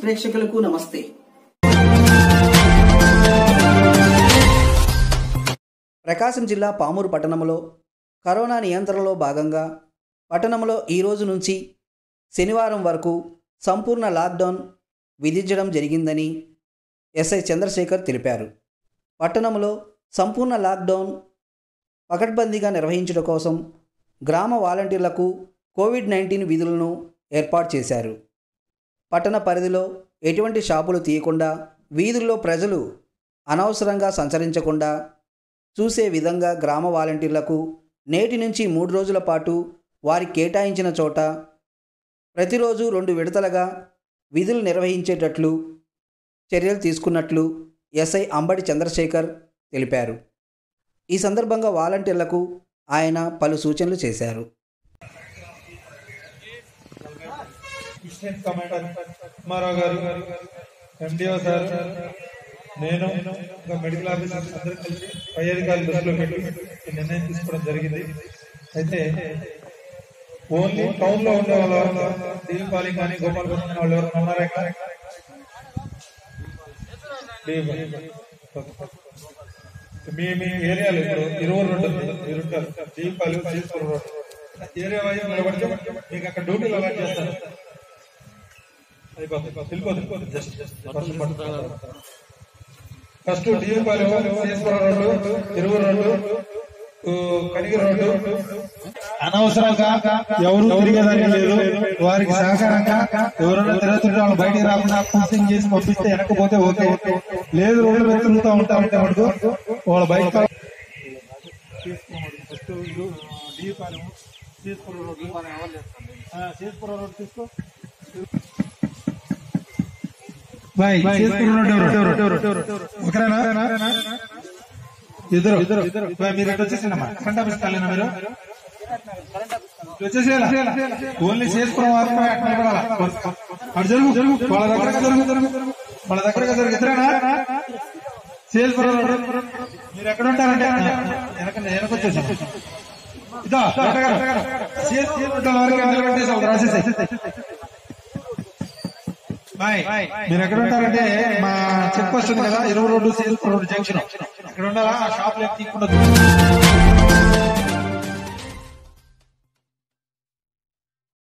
ప్రేక్షకులకు నమస్తే ప్రకాశం జిల్లా పామూరు పట్టణంలో కరోనా నియంత్రణలో భాగంగా పట్టణంలో ఈ రోజు నుంచి శనివారం వరకు సంపూర్ణ లాక్డౌన్ విధించడం జరిగిందని ఎస్ఐ చంద్రశేఖర్ తెలిపారు పట్టణంలో సంపూర్ణ లాక్డౌన్ పకడ్బందీగా నిర్వహించడం కోసం గ్రామ వాలంటీర్లకు కోవిడ్ నైన్టీన్ విధులను ఏర్పాటు చేశారు పట్టణ పరిధిలో ఎటువంటి షాపులు తీయకుండా వీధుల్లో ప్రజలు అనవసరంగా సంచరించకుండా చూసే విధంగా గ్రామ వాలంటీర్లకు నేటి నుంచి మూడు రోజుల పాటు వారి కేటాయించిన చోట ప్రతిరోజు రెండు విడతలుగా విధులు నిర్వహించేటట్లు చర్యలు తీసుకున్నట్లు ఎస్ఐ అంబటి చంద్రశేఖర్ తెలిపారు ఈ సందర్భంగా వాలంటీర్లకు ఆయన పలు సూచనలు చేశారు అసిస్టెంట్ కమాండర్ కుమారావు గారు ఎండిఓ సార్ నేను ఇంకా మెడికల్ ఆఫీసర్స్ అందరూ కలిసి పై అధికారులు దృష్టిలో పెట్టి ఈ నిర్ణయం తీసుకోవడం జరిగింది అయితే ఓన్లీ టౌన్ లో ఉండే వాళ్ళు దీపాలి కానీ గోపాలపురం కానీ వాళ్ళు ఎవరైనా ఉన్నారా ఇక్కడ మీ మీ ఏరియాలో ఇప్పుడు ఇరవై రెండు మీరుంటారు దీపాలు తీసుకుని రోడ్డు ఏరియా వైజ్ నిలబడితే మీకు అక్కడ డ్యూటీలు అలాట్ చేస్తారు అయిపోతుంది వెళ్ళిపోతుంది జస్ట్ ఫస్ట్ డిఎంపాలి సీఎస్పురం రోడ్డు ఇరువు రోడ్డు కనిగి రోడ్డు అనవసరంగా ఎవరు తిరిగేదానికి లేదు వారికి సహకారంగా ఎవరైనా తిరుగుతుంటే వాళ్ళు బయటికి రాకుండా పూసింగ్ చేసి పంపిస్తే వెనకపోతే ఓకే లేదు రోడ్డు మీద తిరుగుతూ ఉంటా ఉంటే మటుకు వాళ్ళ బయట ఫస్ట్ డిఎంపాలి సీఎస్పురం రోడ్డు సీఎస్పురం రోడ్డు తీసుకో బాయ్ ఒకరేనా ఇద్దరు ఇద్దరు బాయ్ మీరు ఎటు వచ్చేసిండమ్మా కరెంట్ ఆఫీస్ కాలేనా మీరు వచ్చేసేయాలా ఓన్లీ చేసుకున్న వారు అట్లా నిలబడాలా. అటు జరుగు జరుగు వాళ్ళ దగ్గర జరుగు జరుగు వాళ్ళ దగ్గర జరుగు ఇద్దరేనా సేల్పురం మీరు ఎక్కడ ఉంటారంటే వెనక వెనకొచ్చేసి ఇదో సేల్పురం వరకు ఎందులో పెట్టేసి రాసేసి బాయ్ మీరు ఎక్కడ ఉంటారంటే మా చెక్ పోస్ట్ ఉంది కదా ఇరవై రోడ్డు సేల్పురం రోడ్డు జంక్షన్ అక్కడ ఉండాలా ఆ షాప్ లో తీసుకుంటుంది